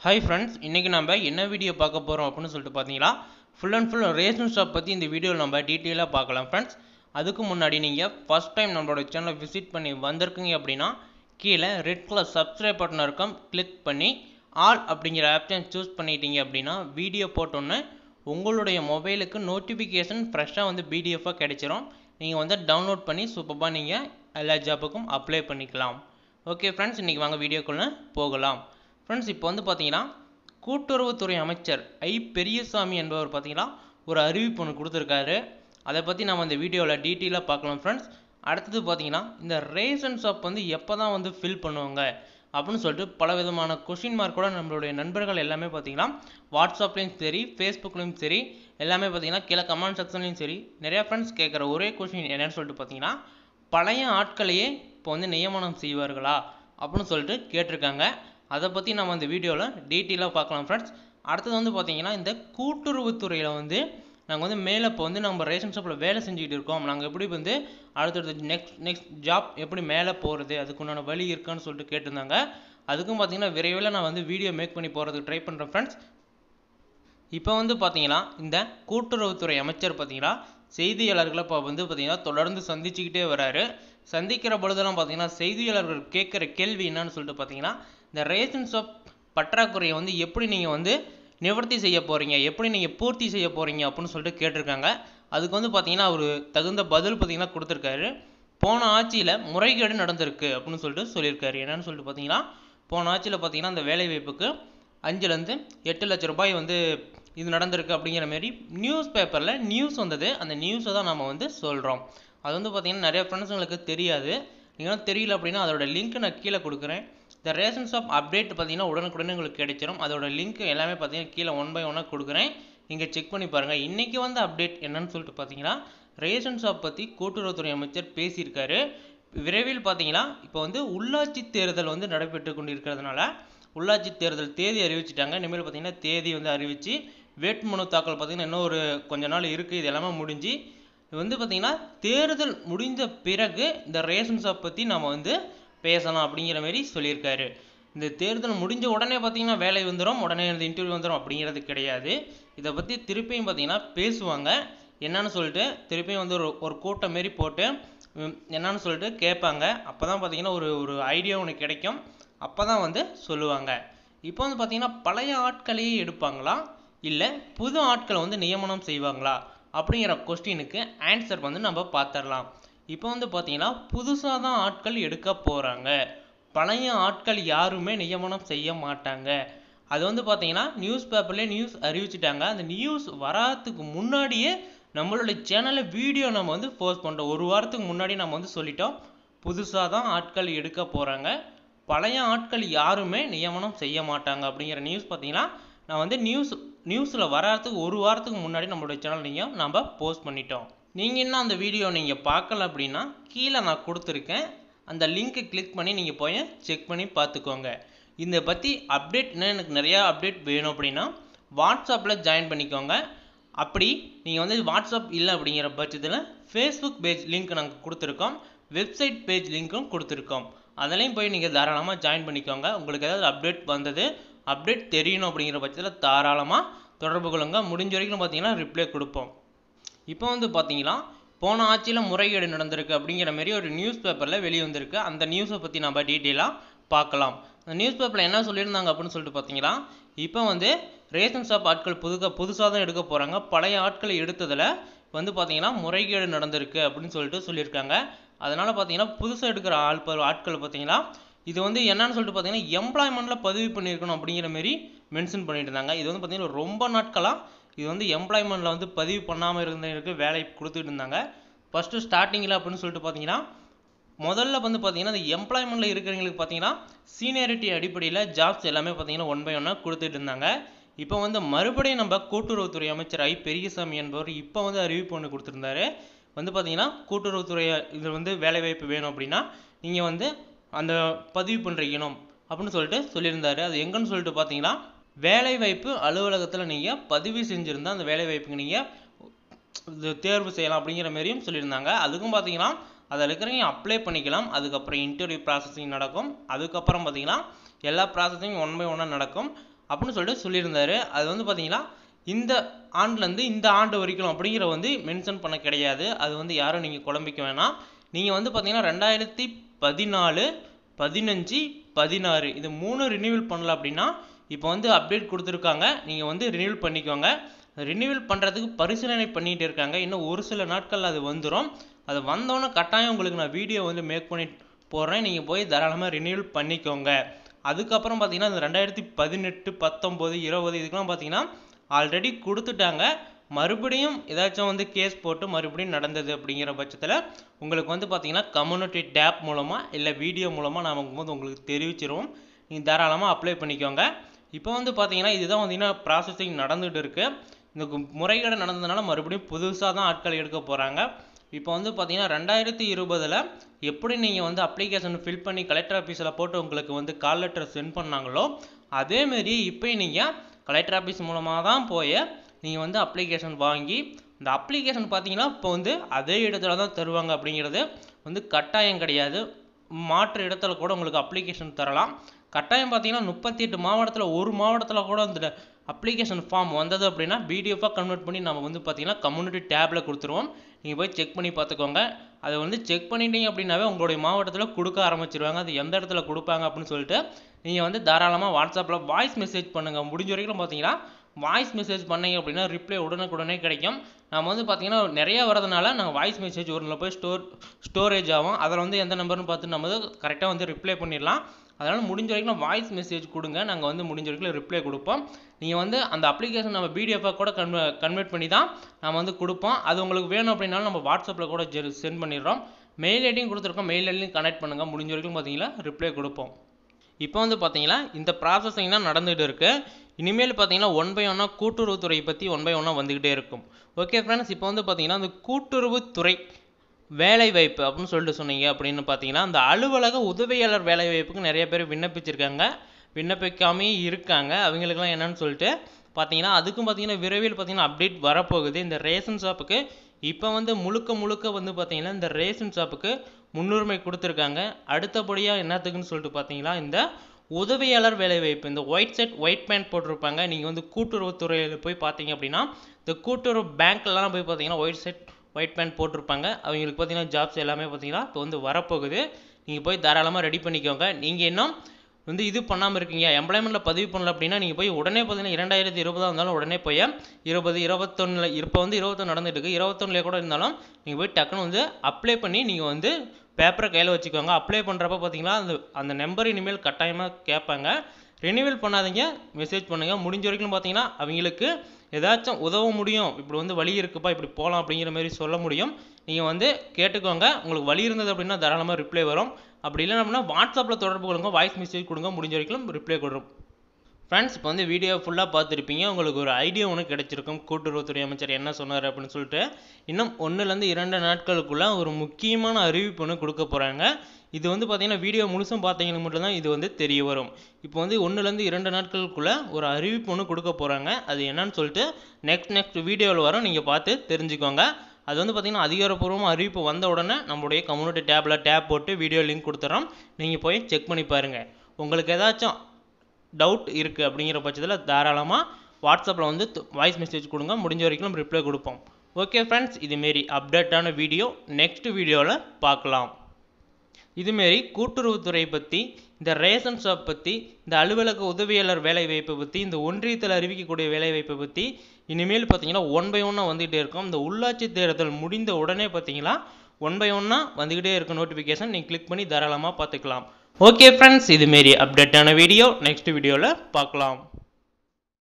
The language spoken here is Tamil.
ஹாய் ஃப்ரெண்ட்ஸ் இன்றைக்கி நம்ம என்ன வீடியோ பார்க்க போகிறோம் அப்படின்னு சொல்லிட்டு பார்த்தீங்கன்னா full and full ration shop பற்றி இந்த வீடியோவில் நம்ம டீட்டெயிலாக பார்க்கலாம் ஃப்ரெண்ட்ஸ் அதுக்கு முன்னாடி நீங்கள் ஃபஸ்ட் டைம் நம்மளோட சேனலை விசிட் பண்ணி வந்திருக்கீங்க அப்படின்னா கீழே ரெட் கலர் சப்ஸ்கிரைப் பட்டன் இருக்கும் கிளிக் பண்ணி ஆல் அப்படிங்கிற ஆப்ஷன் சூஸ் பண்ணிட்டீங்க அப்படின்னா வீடியோ போட்டோன்னே உங்களுடைய மொபைலுக்கு நோட்டிஃபிகேஷன் ஃப்ரெஷ்ஷாக வந்து பிடிஎஃபாக கிடைச்சிரும் நீங்கள் வந்து டவுன்லோட் பண்ணி சூப்பராக நீங்கள் எல்லா ஜாப்புக்கும் அப்ளை பண்ணிக்கலாம் ஓகே ஃப்ரெண்ட்ஸ் இன்றைக்கி வாங்க வீடியோக்குள்ளே போகலாம் ஃப்ரெண்ட்ஸ் இப்போ வந்து பார்த்தீங்கன்னா கூட்டுறவுத்துறை அமைச்சர் ஐ பெரியசாமி என்பவர் பார்த்தீங்கன்னா ஒரு அறிவிப்பு ஒன்று கொடுத்துருக்காரு அதை பற்றி நம்ம இந்த வீடியோவில் டீட்டெயிலாக பார்க்கலாம் ஃப்ரெண்ட்ஸ் அடுத்தது பார்த்தீங்கன்னா இந்த ரேஷன் ஷாப் வந்து எப்போ தான் வந்து ஃபில் பண்ணுவாங்க அப்படின்னு சொல்லிட்டு பல விதமான கொஷின் மார்க் கூட நம்மளுடைய நண்பர்கள் எல்லாமே பார்த்தீங்கன்னா வாட்ஸ்அப்லேயும் சரி ஃபேஸ்புக்லேயும் சரி எல்லாமே பார்த்தீங்கன்னா கீழே கமெண்ட் செக்ஷன்லையும் சரி நிறையா ஃப்ரெண்ட்ஸ் கேட்குற ஒரே கொஷின் என்னன்னு சொல்லிட்டு பார்த்தீங்கன்னா பழைய ஆட்களையே இப்போ வந்து நியமனம் செய்வார்களா அப்படின்னு சொல்லிட்டு கேட்டிருக்காங்க அதை பற்றி நம்ம இந்த வீடியோவில் டீட்டெயிலாக பார்க்கலாம் ஃப்ரெண்ட்ஸ் அடுத்தது வந்து பார்த்தீங்கன்னா இந்த கூட்டுறவுத்துறையில் வந்து நாங்கள் வந்து மேலே இப்போ வந்து நம்ம ரேஷன் ஷாப்பில் வேலை செஞ்சுக்கிட்டு இருக்கோம் நாங்கள் எப்படி வந்து அடுத்தடுத்து நெக்ஸ்ட் நெக்ஸ்ட் ஜாப் எப்படி மேலே போகிறது அதுக்குண்டான வழி இருக்கான்னு சொல்லிட்டு கேட்டிருந்தாங்க அதுக்கும் பார்த்தீங்கன்னா விரைவில் நான் வந்து வீடியோ மேக் பண்ணி போகிறதுக்கு ட்ரை பண்ணுறேன் ஃப்ரெண்ட்ஸ் இப்போ வந்து பார்த்தீங்கன்னா இந்த கூட்டுறவுத்துறை அமைச்சர் பார்த்தீங்கன்னா செய்தியாளர்களை இப்போ வந்து பார்த்தீங்கன்னா தொடர்ந்து சந்திச்சுக்கிட்டே வராரு சந்திக்கிற பொழுதெல்லாம் பார்த்தீங்கன்னா செய்தியாளர்கள் கேட்குற கேள்வி என்னன்னு சொல்லிட்டு பார்த்தீங்கன்னா இந்த ரேஷன் ஷாப் பற்றாக்குறையை வந்து எப்படி நீங்கள் வந்து நிவர்த்தி செய்ய போகிறீங்க எப்படி நீங்கள் பூர்த்தி செய்ய போகிறீங்க அப்படின்னு சொல்லிட்டு கேட்டிருக்காங்க அதுக்கு வந்து பார்த்தீங்கன்னா அவர் தகுந்த பதில் பார்த்தீங்கன்னா கொடுத்துருக்காரு போன ஆட்சியில் முறைகேடு நடந்திருக்கு அப்படின்னு சொல்லிட்டு சொல்லியிருக்காரு என்னன்னு சொல்லிட்டு பார்த்தீங்கன்னா போன ஆட்சியில் பார்த்தீங்கன்னா அந்த வேலைவாய்ப்புக்கு அஞ்சுலேருந்து எட்டு லட்ச ரூபாய் வந்து இது நடந்திருக்கு அப்படிங்கிற மாரி நியூஸ் பேப்பரில் நியூஸ் வந்தது அந்த நியூஸை தான் நம்ம வந்து சொல்கிறோம் அது வந்து பார்த்திங்கன்னா நிறைய ஃப்ரெண்ட்ஸுங்களுக்கு தெரியாது நீங்கள் தெரியல அப்படின்னா அதோட லிங்க் நான் கீழே கொடுக்குறேன் இந்த ரேஷன் ஷாப் அப்டேட் பார்த்தீங்கன்னா உடனுக்குடனே உங்களுக்கு கிடைச்சிரும் அதோட லிங்க் எல்லாமே பார்த்தீங்கன்னா கீழே ஒன் பை ஒன்னாக கொடுக்குறேன் நீங்கள் செக் பண்ணி பாருங்கள் இன்றைக்கி வந்து அப்டேட் என்னன்னு சொல்லிட்டு பார்த்தீங்கன்னா ரேஷன் ஷாப் பற்றி கூட்டுறவுத்துறை அமைச்சர் பேசியிருக்காரு விரைவில் பார்த்தீங்கன்னா இப்போ வந்து உள்ளாட்சி தேர்தல் வந்து நடைபெற்று கொண்டிருக்கிறதுனால உள்ளாட்சி தேர்தல் தேதி அறிவிச்சிட்டாங்க இனிமேல் பார்த்தீங்கன்னா தேதி வந்து அறிவித்து வேட்புமனு தாக்கல் பார்த்தீங்கன்னா இன்னும் ஒரு கொஞ்ச நாள் இருக்குது இது எல்லாமே முடிஞ்சு இது வந்து பார்த்திங்கன்னா தேர்தல் முடிந்த பிறகு இந்த ரேஷன் ஷாப் பற்றி நம்ம வந்து பேசலாம் அப்படிங்கிற மாதிரி சொல்லியிருக்காரு இந்த தேர்தல் முடிஞ்ச உடனே பார்த்தீங்கன்னா வேலை வந்துடும் உடனே இந்த இன்டர்வியூ வந்துடும் அப்படிங்கிறது கிடையாது இதை பற்றி திருப்பியும் பார்த்தீங்கன்னா பேசுவாங்க என்னன்னு சொல்லிட்டு திருப்பியும் வந்து ஒரு ஒரு கூட்டம் மாரி போட்டு என்னன்னு சொல்லிட்டு கேட்பாங்க அப்போ தான் பார்த்தீங்கன்னா ஒரு ஒரு ஐடியா ஒன்று கிடைக்கும் அப்போ தான் வந்து சொல்லுவாங்க இப்போ வந்து பார்த்தீங்கன்னா பழைய ஆட்களையே எடுப்பாங்களா இல்லை புது ஆட்களை வந்து நியமனம் செய்வாங்களா அப்படிங்கிற கொஸ்டினுக்கு ஆன்சர் வந்து நம்ம பார்த்துடலாம் இப்போ வந்து பார்த்தீங்கன்னா புதுசாக தான் ஆட்கள் எடுக்க போகிறாங்க பழைய ஆட்கள் யாருமே நியமனம் செய்ய மாட்டாங்க அது வந்து பார்த்தீங்கன்னா நியூஸ் பேப்பர்லேயே நியூஸ் அறிவிச்சிட்டாங்க அந்த நியூஸ் வராதுக்கு முன்னாடியே நம்மளோட சேனலில் வீடியோ நம்ம வந்து போஸ்ட் பண்ணுறோம் ஒரு வாரத்துக்கு முன்னாடி நம்ம வந்து சொல்லிட்டோம் புதுசாக தான் ஆட்கள் எடுக்க போகிறாங்க பழைய ஆட்கள் யாருமே நியமனம் செய்ய மாட்டாங்க அப்படிங்கிற நியூஸ் பார்த்தீங்கன்னா நான் வந்து நியூஸ் நியூஸில் வராதுக்கு ஒரு வாரத்துக்கு முன்னாடி நம்மளோட சேனல் நீங்கள் நம்ம போஸ்ட் பண்ணிட்டோம் நீங்கள் இன்னும் அந்த வீடியோ நீங்கள் பார்க்கல அப்படின்னா கீழே நான் கொடுத்துருக்கேன் அந்த லிங்க்கை கிளிக் பண்ணி நீங்கள் போய் செக் பண்ணி பார்த்துக்கோங்க இந்த பற்றி அப்டேட் இன்னும் எனக்கு நிறையா அப்டேட் வேணும் அப்படின்னா வாட்ஸ்அப்பில் ஜாயின் பண்ணிக்கோங்க அப்படி நீங்கள் வந்து வாட்ஸ்அப் இல்லை அப்படிங்கிற பட்சத்தில் ஃபேஸ்புக் பேஜ் லிங்க் நாங்கள் கொடுத்துருக்கோம் வெப்சைட் பேஜ் லிங்க்கும் கொடுத்துருக்கோம் அதிலையும் போய் நீங்கள் தாராளமாக ஜாயின் பண்ணிக்கோங்க உங்களுக்கு ஏதாவது அப்டேட் வந்தது அப்டேட் தெரியணும் அப்படிங்கிற பட்சத்தில் தாராளமாக தொடர்பு கொள்ளுங்க முடிஞ்ச வரைக்கும் பார்த்தீங்கன்னா ரிப்ளை கொடுப்போம் இப்போ வந்து பார்த்தீங்கன்னா போன ஆட்சியில் முறைகேடு நடந்திருக்கு அப்படிங்கிற மாதிரி ஒரு நியூஸ் பேப்பரில் வெளியே வந்திருக்கு அந்த நியூஸை பற்றி நம்ம டீட்டெயிலாக பார்க்கலாம் அந்த நியூஸ் பேப்பரில் என்ன சொல்லியிருந்தாங்க அப்படின்னு சொல்லிட்டு பார்த்தீங்கன்னா இப்போ வந்து ரேஷன் ஷாப் ஆட்கள் புதுக்க புதுசாக தான் எடுக்க போகிறாங்க பழைய ஆட்களை எடுத்ததில் வந்து பார்த்தீங்கன்னா முறைகேடு நடந்திருக்கு அப்படின்னு சொல்லிட்டு சொல்லியிருக்காங்க அதனால் பார்த்தீங்கன்னா புதுசாக எடுக்கிற ஆள் ஆட்கள் பார்த்தீங்கன்னா இது வந்து என்னன்னு சொல்லிட்டு பார்த்தீங்கன்னா எம்ப்ளாய்மெண்ட்டில் பதிவு பண்ணியிருக்கணும் அப்படிங்கிற மாரி மென்ஷன் பண்ணிட்டு இருந்தாங்க இது வந்து பார்த்தீங்கன்னா ரொம்ப நாட்களாக இது வந்து எம்ப்ளாய்மெண்ட்டில் வந்து பதிவு பண்ணாமல் இருந்தவங்களுக்கு வேலை கொடுத்துட்டு இருந்தாங்க ஃபஸ்ட்டு ஸ்டார்டிங்கில் அப்படின்னு சொல்லிட்டு பார்த்தீங்கன்னா முதல்ல வந்து பார்த்தீங்கன்னா இந்த எம்ப்ளாய்மெண்ட்டில் இருக்கிறவங்களுக்கு பார்த்தீங்கன்னா சீனியாரிட்டி அடிப்படையில் ஜாப்ஸ் எல்லாமே பார்த்தீங்கன்னா ஒன் பை ஒன்னாக கொடுத்துட்டு இருந்தாங்க இப்போ வந்து மறுபடியும் நம்ம கூட்டுறவுத்துறை அமைச்சர் ஐ பெரியசாமி என்பவர் இப்போ வந்து அறிவிப்பு ஒன்று கொடுத்துருந்தாரு வந்து பார்த்தீங்கன்னா கூட்டுறவுத்துறை இதில் வந்து வேலைவாய்ப்பு வேணும் அப்படின்னா நீங்கள் வந்து அந்த பதிவு பண்ணிருக்கணும் அப்படின்னு சொல்லிட்டு சொல்லியிருந்தாரு அது எங்கன்னு சொல்லிட்டு பார்த்தீங்கன்னா வேலைவாய்ப்பு அலுவலகத்தில் நீங்கள் பதிவு செஞ்சுருந்தா அந்த வேலைவாய்ப்புக்கு நீங்கள் தேர்வு செய்யலாம் அப்படிங்கிற மாதிரியும் சொல்லியிருந்தாங்க அதுக்கும் பார்த்தீங்கன்னா அதில் இருக்கிறவங்க அப்ளை பண்ணிக்கலாம் அதுக்கப்புறம் இன்டர்வியூ ப்ராசஸிங் நடக்கும் அதுக்கப்புறம் பார்த்தீங்கன்னா எல்லா ப்ராசஸிங் ஒன் பை ஒன்னாக நடக்கும் அப்படின்னு சொல்லிட்டு சொல்லியிருந்தாரு அது வந்து பார்த்தீங்கன்னா இந்த ஆண்டுலேருந்து இந்த ஆண்டு வரைக்கும் அப்படிங்கிற வந்து மென்ஷன் பண்ண கிடையாது அது வந்து யாரும் நீங்கள் குழம்பிக்க வேணாம் நீங்கள் வந்து பார்த்தீங்கன்னா ரெண்டாயிரத்தி பதினாலு பதினஞ்சு பதினாறு இது மூணு ரினியூவல் பண்ணல அப்படின்னா இப்போ வந்து அப்டேட் கொடுத்துருக்காங்க நீங்கள் வந்து ரினியூவல் பண்ணிக்கோங்க ரினியூவல் பண்ணுறதுக்கு பரிசீலனை பண்ணிட்டு இருக்காங்க இன்னும் ஒரு சில நாட்கள் அது வந்துடும் அது வந்தோன்னே கட்டாயம் உங்களுக்கு நான் வீடியோ வந்து மேக் பண்ணி போடுறேன் நீங்கள் போய் தாராளமாக ரினியூவல் பண்ணிக்கோங்க அதுக்கப்புறம் பார்த்தீங்கன்னா இந்த ரெண்டாயிரத்தி பதினெட்டு பத்தொம்போது இருபது இதுக்கெல்லாம் பார்த்தீங்கன்னா ஆல்ரெடி கொடுத்துட்டாங்க மறுபடியும் ஏதாச்சும் வந்து கேஸ் போட்டு மறுபடியும் நடந்தது அப்படிங்கிற பட்சத்தில் உங்களுக்கு வந்து பார்த்தீங்கன்னா கம்யூனிட்டி டேப் மூலமாக இல்லை வீடியோ மூலமாக நான் வந்து உங்களுக்கு தெரிவிச்சிருவோம் நீங்கள் தாராளமாக அப்ளை பண்ணிக்கோங்க இப்போ வந்து பார்த்தீங்கன்னா இதுதான் பார்த்தீங்கன்னா ப்ராசஸிங் நடந்துகிட்டு இருக்குது இந்த கு- முறைகேடு நடந்ததுனால மறுபடியும் புதுசாக தான் ஆட்கள் எடுக்க போகிறாங்க இப்போ வந்து பார்த்தீங்கன்னா ரெண்டாயிரத்தி இருபதில் எப்படி நீங்கள் வந்து அப்ளிகேஷன் ஃபில் பண்ணி கலெக்டர் ஆஃபீஸில் போட்டு உங்களுக்கு வந்து கால் லெட்டர் சென்ட் பண்ணாங்களோ அதேமாரி இப்போ நீங்கள் கலெக்டர் ஆஃபீஸ் மூலமாக தான் போய் நீங்கள் வந்து அப்ளிகேஷன் வாங்கி இந்த அப்ளிகேஷன் பார்த்தீங்கன்னா இப்போ வந்து அதே இடத்துல தான் தருவாங்க அப்படிங்கிறது வந்து கட்டாயம் கிடையாது மாற்று இடத்துல கூட உங்களுக்கு அப்ளிகேஷன் தரலாம் கட்டாயம் பார்த்தீங்கன்னா முப்பத்தி எட்டு மாவட்டத்தில் ஒரு மாவட்டத்தில் கூட அந்த அப்ளிகேஷன் ஃபார்ம் வந்தது அப்படின்னா பிடிஎஃபாக கன்வெர்ட் பண்ணி நம்ம வந்து பார்த்தீங்கன்னா கம்யூனிட்டி டேப்பில் கொடுத்துருவோம் நீங்கள் போய் செக் பண்ணி பார்த்துக்கோங்க அதை வந்து செக் பண்ணிட்டீங்க அப்படின்னாவே உங்களுடைய மாவட்டத்தில் கொடுக்க ஆரம்பிச்சிருவாங்க அது எந்த இடத்துல கொடுப்பாங்க அப்படின்னு சொல்லிட்டு நீங்கள் வந்து தாராளமாக வாட்ஸ்அப்பில் வாய்ஸ் மெசேஜ் பண்ணுங்கள் முடிஞ்ச வரைக்கும் பார்த்தீங்கன்னா வாய்ஸ் மெசேஜ் பண்ணீங்க அப்படின்னா ரிப்ளை உடனுக்குடனே கிடைக்கும் நம்ம வந்து பார்த்தீங்கன்னா நிறைய வரதுனால நாங்கள் வாய்ஸ் மெசேஜ் ஒரு போய் ஸ்டோர் ஸ்டோரேஜ் ஆகும் அதில் வந்து எந்த நம்பர்னு பார்த்து நம்ம வந்து கரெக்டாக வந்து ரிப்ளை பண்ணிடலாம் அதனால் முடிஞ்ச வரைக்கும் வாய்ஸ் மெசேஜ் கொடுங்க நாங்கள் வந்து முடிஞ்ச வரைக்கும் ரிப்ளை கொடுப்போம் நீங்கள் வந்து அந்த அப்ளிகேஷன் நம்ம பிடிஎஃபாக கூட கன்வெ கன்வெர்ட் பண்ணி தான் நம்ம வந்து கொடுப்போம் அது உங்களுக்கு வேணும் அப்படின்னாலும் நம்ம வாட்ஸ்அப்பில் கூட சென்ட் பண்ணிடுறோம் மெயில் ஐடியும் கொடுத்துருக்கோம் மெயில் ஐடியும் கனெக்ட் பண்ணுங்கள் முடிஞ்ச வரைக்கும் பார்த்தீங்கன்னா ரிப்ளை கொடுப்போம் இப்போ வந்து பார்த்தீங்கன்னா இந்த ப்ராசஸிங் தான் நடந்துகிட்டு இருக்கு இனிமேல் பார்த்தீங்கன்னா ஒன் பை ஒன்னாக கூட்டுறவுத்துறை பற்றி ஒன் பை ஒன்னாக வந்துக்கிட்டே இருக்கும் ஓகே ஃப்ரெண்ட்ஸ் இப்போ வந்து பார்த்தீங்கன்னா அந்த கூட்டுறவுத்துறை வேலை வாய்ப்பு அப்படின்னு சொல்லிட்டு சொன்னீங்க அப்படின்னு பார்த்தீங்கன்னா அந்த அலுவலக உதவியாளர் வேலை வாய்ப்புக்கு நிறைய பேர் விண்ணப்பிச்சிருக்காங்க விண்ணப்பிக்காமே இருக்காங்க அவங்களுக்குலாம் என்னன்னு சொல்லிட்டு பார்த்தீங்கன்னா அதுக்கும் பார்த்தீங்கன்னா விரைவில் பார்த்தீங்கன்னா அப்டேட் வரப்போகுது இந்த ரேஷன் ஷாப்புக்கு இப்போ வந்து முழுக்க முழுக்க வந்து பார்த்தீங்கன்னா இந்த ரேஷன் ஷாப்புக்கு முன்னுரிமை கொடுத்துருக்காங்க அடுத்தபடியாக என்னத்துக்குன்னு சொல்லிட்டு பார்த்தீங்கன்னா இந்த உதவியாளர் வேலைவாய்ப்பு இந்த ஒயிட் செட் ஒயிட் பேண்ட் போட்டிருப்பாங்க நீங்கள் வந்து கூட்டுறவுத்துறையில் போய் பார்த்தீங்க அப்படின்னா இந்த கூட்டுறவு பேங்க்லலாம் போய் பார்த்தீங்கன்னா ஒயிட் செட் ஒயிட் பேண்ட் போட்டிருப்பாங்க அவங்களுக்கு பார்த்தீங்கன்னா ஜாப்ஸ் எல்லாமே பார்த்தீங்கன்னா இப்போ வந்து வரப்போகுது நீங்கள் போய் தாராளமாக ரெடி பண்ணிக்கோங்க நீங்கள் இன்னும் வந்து இது பண்ணாமல் இருக்கீங்க எம்ப்ளாய்மெண்ட்டில் பதிவு பண்ணல அப்படின்னா நீங்கள் போய் உடனே பார்த்தீங்கன்னா இரண்டாயிரத்தி இருபதாக இருந்தாலும் உடனே போய் இருபது இருபத்தொன்னில் இப்போ வந்து இருபத்தொன்று நடந்துட்டு இருக்கு இருபத்தொன்னுல கூட இருந்தாலும் நீங்கள் போய் டக்குன்னு வந்து அப்ளை பண்ணி நீங்கள் வந்து பேப்பரை கையில் வச்சுக்கோங்க அப்ளை பண்ணுறப்ப பார்த்தீங்கன்னா அந்த அந்த நம்பர் இனிமேல் கட்டாயமாக கேட்பாங்க ரெனியூவல் பண்ணாதீங்க மெசேஜ் பண்ணுங்கள் முடிஞ்ச வரைக்கும் பார்த்தீங்கன்னா அவங்களுக்கு ஏதாச்சும் உதவ முடியும் இப்படி வந்து வழி இருக்குப்பா இப்படி போகலாம் அப்படிங்கிற மாதிரி சொல்ல முடியும் நீங்கள் வந்து கேட்டுக்கோங்க உங்களுக்கு வழி இருந்தது அப்படின்னா தாராளமாக ரிப்ளை வரும் அப்படி இல்லை அப்படின்னா வாட்ஸ்அப்பில் தொடர்பு கொள்ளுங்க வாய்ஸ் மெசேஜ் கொடுங்க முடிஞ்ச வரைக்கும் ரிப்ளை கொடுக்கும் ஃப்ரெண்ட்ஸ் இப்போ வந்து வீடியோ ஃபுல்லாக பார்த்துருப்பீங்க உங்களுக்கு ஒரு ஐடியா ஒன்று கிடைச்சிருக்கும் கூட்டுறவுத்துறை அமைச்சர் என்ன சொன்னார் அப்படின்னு சொல்லிட்டு இன்னும் ஒன்றுலேருந்து இரண்டு நாட்களுக்குள்ள ஒரு முக்கியமான அறிவிப்பு ஒன்று கொடுக்க போகிறாங்க இது வந்து பார்த்தீங்கன்னா வீடியோ முழுசும் பார்த்தீங்கன்னா மட்டும்தான் இது வந்து தெரிய வரும் இப்போ வந்து ஒன்றுலேருந்து இரண்டு நாட்களுக்குள்ள ஒரு அறிவிப்பு ஒன்று கொடுக்க போகிறாங்க அது என்னன்னு சொல்லிட்டு நெக்ஸ்ட் நெக்ஸ்ட் வீடியோவில் வரும் நீங்கள் பார்த்து தெரிஞ்சுக்கோங்க அது வந்து பார்த்தீங்கன்னா அதிகாரப்பூர்வமாக அறிவிப்பு வந்த உடனே நம்மளுடைய கம்யூனிட்டி டேப்பில் டேப் போட்டு வீடியோ லிங்க் கொடுத்துறோம் நீங்கள் போய் செக் பண்ணி பாருங்கள் உங்களுக்கு ஏதாச்சும் டவுட் இருக்குது அப்படிங்கிற பட்சத்தில் தாராளமாக வாட்ஸ்அப்பில் வந்து வாய்ஸ் மெசேஜ் கொடுங்க முடிஞ்ச வரைக்கும் ரிப்ளை கொடுப்போம் ஓகே ஃப்ரெண்ட்ஸ் இதுமாரி அப்டேட்டான வீடியோ நெக்ஸ்ட் வீடியோவில் பார்க்கலாம் இதுமாரி கூட்டுறவுத்துறை பற்றி இந்த ரேஷன் ஷாப் பற்றி இந்த அலுவலக உதவியாளர் வேலைவாய்ப்பை பற்றி இந்த ஒன்றியத்தில் அறிவிக்கக்கூடிய வேலைவாய்ப்பை பற்றி இனிமேல் பார்த்தீங்கன்னா ஒன் பை ஒன்னாக வந்துகிட்டே இருக்கும் இந்த உள்ளாட்சி தேர்தல் முடிந்த உடனே பார்த்தீங்கன்னா ஒன் பை ஒன்னாக வந்துக்கிட்டே இருக்கும் நோட்டிஃபிகேஷன் நீங்கள் கிளிக் பண்ணி தாராளமாக பார்த்துக்கலாம் ஓகே ஃப்ரெண்ட்ஸ் இதுமாரி அப்டேட்டான வீடியோ நெக்ஸ்ட் வீடியோவில் பார்க்கலாம்